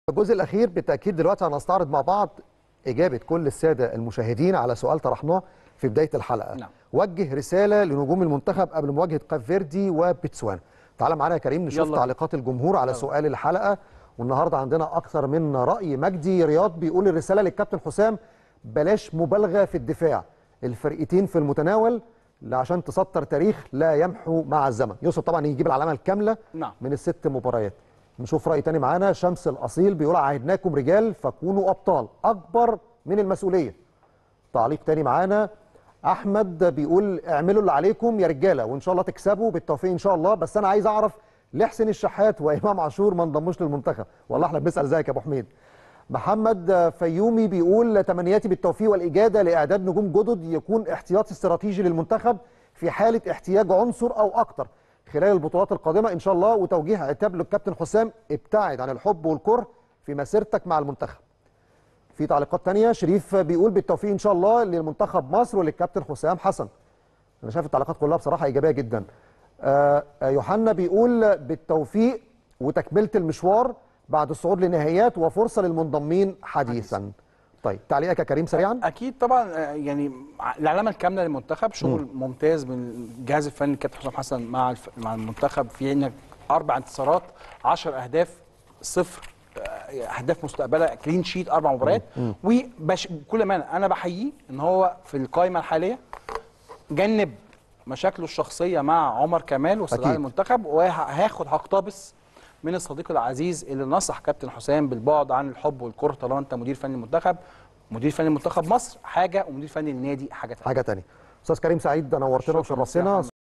الجزء الاخير بالتاكيد دلوقتي هنستعرض مع بعض اجابه كل الساده المشاهدين على سؤال طرحناه في بدايه الحلقه نعم. وجه رساله لنجوم المنتخب قبل مواجهه كاب فيردي وبتسوانا تعال معانا يا كريم نشوف يلا. تعليقات الجمهور على سؤال الحلقه والنهارده عندنا اكثر من راي مجدي رياض بيقول الرساله للكابتن حسام بلاش مبالغه في الدفاع الفرقتين في المتناول عشان تسطر تاريخ لا يمحو مع الزمن يوسف طبعا يجيب العلامه الكامله نعم. من الست مباريات نشوف راي تاني معانا شمس الاصيل بيقول عهدناكم رجال فكونوا ابطال اكبر من المسؤوليه تعليق تاني معانا احمد بيقول اعملوا اللي عليكم يا رجاله وان شاء الله تكسبوا بالتوفيق ان شاء الله بس انا عايز اعرف ليه حسين الشحات وامام عاشور ما انضموش للمنتخب والله احنا بنسال زيك يا ابو حميد محمد فيومي بيقول تمنياتي بالتوفيق والاجاده لاعداد نجوم جدد يكون احتياطي استراتيجي للمنتخب في حاله احتياج عنصر او اكتر خلال البطولات القادمه ان شاء الله وتوجيه عتاب للكابتن حسام ابتعد عن الحب والكره في مسيرتك مع المنتخب في تعليقات تانية شريف بيقول بالتوفيق ان شاء الله للمنتخب مصر وللكابتن حسام حسن انا شايف التعليقات كلها بصراحه ايجابيه جدا آه، آه، يوحنا بيقول بالتوفيق وتكمله المشوار بعد الصعود للنهائيات وفرصه للمنضمين حديثا طيب تعليقك يا كريم سريعا اكيد طبعا آه، يعني ع- العلامه الكامله للمنتخب شغل ممتاز من الجهاز الفني الكابتن حسام حسن مع الف... مع المنتخب في انك اربع انتصارات 10 اهداف صفر آه، اهداف مستقبله كلين شيت اربع مباريات وبش... بكل امانه انا بحييه ان هو في القائمه الحاليه جنب مشاكله الشخصيه مع عمر كمال واستدعاء أكيد. المنتخب وهاخد هقتبس من الصديق العزيز اللي نصح كابتن حسام بالبعد عن الحب والكره طالما انت مدير فني المنتخب مدير فني منتخب مصر حاجه ومدير فني النادي حاجه ثانيه حاجه تانية استاذ كريم سعيد نورتنا شكراً وشرفتنا يا